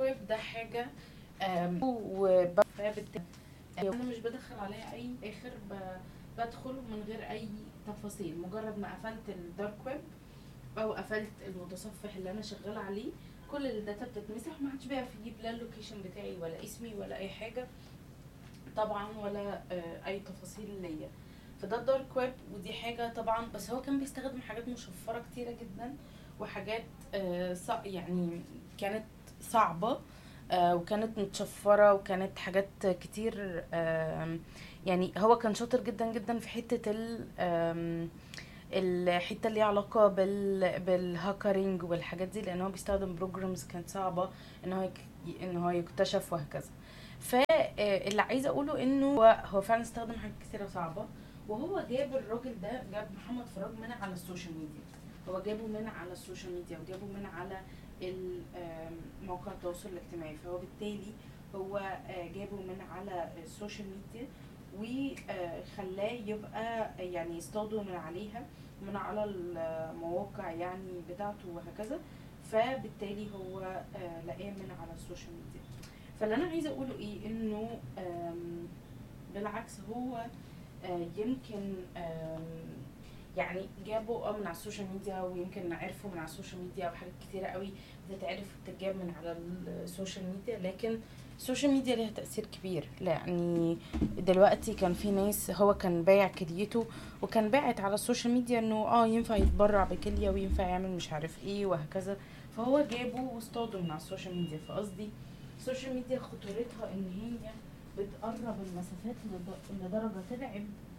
ويب ده حاجه آم، وب- فبت- انا مش بدخل عليها اي اخر ب- بدخل من غير اي تفاصيل مجرد ما قفلت الدارك ويب او قفلت المتصفح اللي انا شغاله عليه كل الداتا بتتمسح ما حدش بيعرف يجيب لا اللوكيشن بتاعي ولا اسمي ولا اي حاجه طبعا ولا آه، اي تفاصيل ليا فده الدارك ويب ودي حاجه طبعا بس هو كان بيستخدم حاجات مشفره كتيره جدا وحاجات آه، صع- يعني كانت صعبه آه، وكانت متشفره وكانت حاجات كتير آم، يعني هو كان شاطر جدا جدا في حته ال آم، الحته اللي ليها علاقه بال بالهاكرينج والحاجات دي لان هو بيستخدم بروجرامز كانت صعبه ان هو يك- ان هو يكتشف وهكذا فاللي عايزه اقوله انه هو هو فعلا استخدم حاجات كتيره صعبه وهو جاب الراجل ده جاب محمد فراج من على السوشيال ميديا هو جابه من على السوشيال ميديا وجابه من على ال- آم، مواقع التواصل الاجتماعي فهو بالتالي هو آه، جابه من على السوشيال ميديا وخلاه يبقى يعني يصطادوا من عليها من على المواقع يعني بتاعته وهكذا فبالتالي هو آه، لقاه من على السوشيال ميديا فاللي انا عايزه اقوله ايه انه آم، بالعكس هو آه، يمكن آم، يعني جابوا اه من على السوشيال ميديا ويمكن عرفوا من على السوشيال ميديا وحاجات كتيرة قوي بتتعرف وبتتجاب من على السوشيال ميديا لكن السوشيال ميديا ليها تأثير كبير يعني دلوقتي كان في ناس هو كان بايع كليته وكان باعت على السوشيال ميديا انه اه ينفع يتبرع بكلية وينفع يعمل مش عارف ايه وهكذا فهو جابه واصطاده من على السوشيال ميديا فقصدي السوشيال ميديا خطورتها ان هي بتقرب المسافات لد- لدرجة ترعب